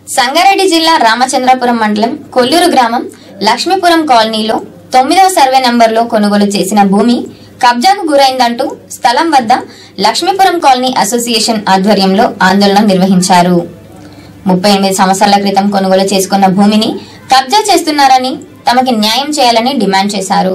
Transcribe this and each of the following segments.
సంగారెడ్డి జిల్లా రామచంద్రపురం మండలం కొల్లూరు గ్రామం లక్ష్మీపురం కాలనీలో తొమ్మిదవ సర్వే నంబర్లో కొనుగోలు చేసిన భూమి కబ్జాకు గురైందంటూ స్థలం వద్ద లక్ష్మీపురం కాలనీ అసోసియేషన్ ఆధ్వర్యంలో ఆందోళన నిర్వహించారు ముప్పై ఎనిమిది సంవత్సరాల క్రితం కొనుగోలు చేసుకున్న భూమిని కబ్జా చేస్తున్నారని తమకి న్యాయం చేయాలని డిమాండ్ చేశారు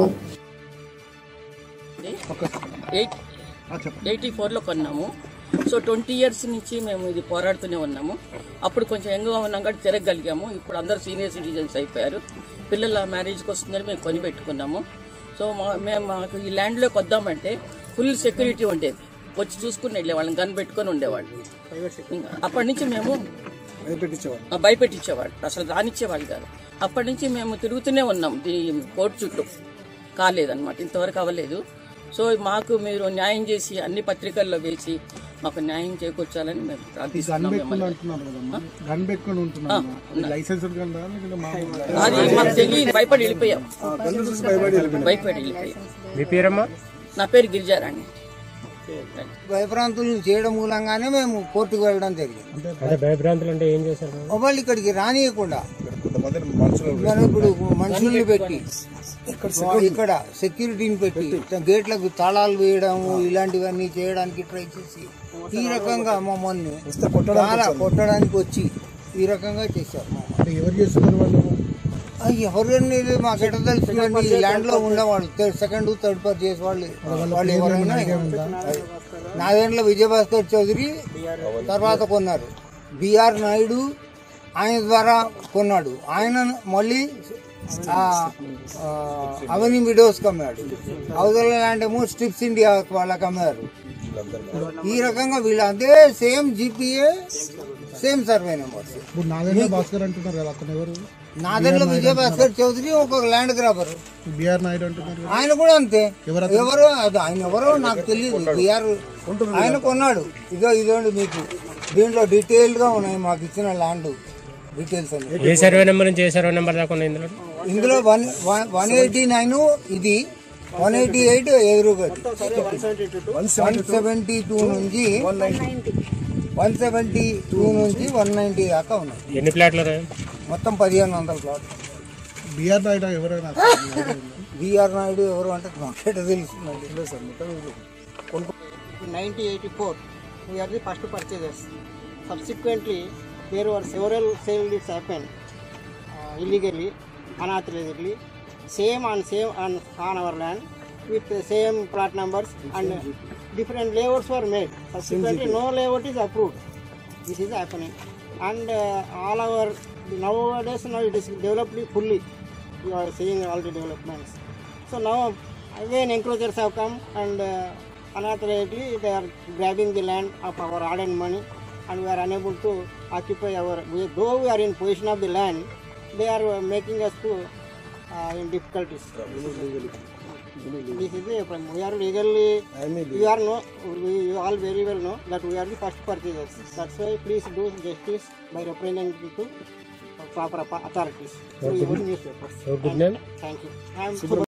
ఎయిట్ ఎయిటీ ఫోర్లో కొన్నాము సో ట్వంటీ ఇయర్స్ నుంచి మేము ఇది పోరాడుతూనే ఉన్నాము అప్పుడు కొంచెం యంగ్గా ఉన్నాం కాబట్టి తిరగగలిగాము ఇప్పుడు అందరూ సీనియర్ సిటిజన్స్ అయిపోయారు పిల్లల మ్యారేజ్కి వస్తుందని మేము కొని పెట్టుకున్నాము సో మా మేము మాకు ఈ ల్యాండ్లోకి వద్దామంటే ఫుల్ సెక్యూరిటీ ఉండేది వచ్చి చూసుకుని వెళ్ళేవాళ్ళం గన్ పెట్టుకొని ఉండేవాళ్ళు ఇంకా అప్పటి నుంచి మేము ఆ, భయపెట్టించేవాడు అసలు రానిచ్చేవాళ్ళు కాదు అప్పటి నుంచి మేము తిరుగుతూనే ఉన్నాం ఈ కోర్టు చుట్టూ కాలేదన్నమాట ఇంతవరకు అవ్వలేదు సో మాకు మీరు న్యాయం చేసి అన్ని పత్రికల్లో వేసి మాకు న్యాయం చేకూర్చాలని మేము ప్రార్థిస్తున్నాం మిమ్మల్ని. అంటున్నారు కదమ్మా గన్ పెట్టుకొని ఉంటున్నాను లైసెన్స్ గన్ రా లేకుంటే మామూలు అది మాకు తెలియదు భయపడి వెళ్ళిపోయాం భయపడి వెళ్ళిపోయాం మీ పేరమ్మా నా పేరు గిరిజారాణి భయభ్రాంతులను చేయడం మూలంగానే మేము కోర్టుకు వెళ్ళడం జరిగింది అంటే భయభ్రాంతులు అంటే ఏం చేశారు మొబైల్ ఇక్కడికి రానియకుండా మనం ఇప్పుడు మనుషుల్ని పెట్టి ఇక్కడ సెక్యూరిటీని పెట్టి గేట్లకు తాళాలు వేయడము ఇలాంటివన్నీ చేయడానికి ట్రై చేసి ఈ రకంగా మమ్మల్ని చాలా కొట్టడానికి వచ్చి ఈ రకంగా చేశారు మమ్మల్ని. అంటే ఎవరు చేస్తున్నారు వాళ్ళు ఆ, ఎవరు అనేది మాకు ఎట్లా తెలుస్తుందండి ఈ ల్యాండ్ లో ఉండేవాళ్ళు సెకండ్ థర్డ్ పార్ట్ చేసే వాళ్ళు వాళ్ళు ఎవరైనా నాదేంట్లో విజయభాస్కర్ చౌదరి తర్వాత కొన్నారు బిఆర్ నాయుడు ఆయన ద్వారా కొన్నాడు ఆయన మళ్ళీ ఆ, ఆ, అవని విడోస్కి అమ్మాడు అవతల ల్యాండ్ ఏమో స్ట్రిప్స్ ఇండియా వాళ్ళకి అమ్మారు ఈ రకంగా వీళ్ళు అదే same GPA same survey numbers ఇప్పుడు నాదేనా భాస్కర్ అంటున్నారు కదా అతను ఎవరు నాదెంట్లో విజయభాస్కర్ చౌదరి ఒక ల్యాండ్ గ్రాబర్ బిఆర్ నాయుడు అంటున్నారు కదా. ఆయన కూడా అంతే ఎవరు ఎవరో అది ఆయన ఎవరో నాకు తెలియదు బిఆర్ ఆయన కొన్నాడు ఇదో ఇదోండి మీకు దీంట్లో డీటెయిల్డ్ గా ఉన్నాయి మాకు ఇచ్చిన ల్యాండ్ డీటెయిల్స్ అన్ని ఏ సర్వే నెంబర్ నుంచి ఏ సర్వే నెంబర్ దాకా ఉన్నాయి ఇందులో ఇందులో వన్ వన్ ఎయిటీ నైన్ ఇది వన్ ఎయిటీ ఎయిట్ ఎదురుగా వన్ సెవెంటీ టూ నుంచి వన్ సెవెంటీ టూ నుంచి వన్ నైన్టీ దాకా ఉన్నాయి ఎన్ని ప్లాట్లు ఉన్నాయి మొత్తం పదిహేను వందల ప్లాట్ బిఆర్ నాయుడు ఎవరైనా బిఆర్ నాయుడు ఎవరు అంటే నాకేట తెలుస్తుందండి 1984, we are the first purchasers. Subsequently, there were several sales that happened uh, illegally, unauthorizedly, same and same on, on our land with the same plot numbers and different layouts were made. Subsequently, no layout is approved. This is happening. And uh, all our nowadays now it is developed fully. You are seeing all the developments. So now again encroachers have come and uh, unauthorizedly they are grabbing the land of our hard-earned money and we are unable to occupy our, we, though we are in possession of the land, they are uh, making us to uh, in difficulties. This is the problem. We are legally, we are no, we, you all very well know that we are the first purchasers. That's why please do justice by representing to proper authorities through your newspapers. Your good name? Thank you. I am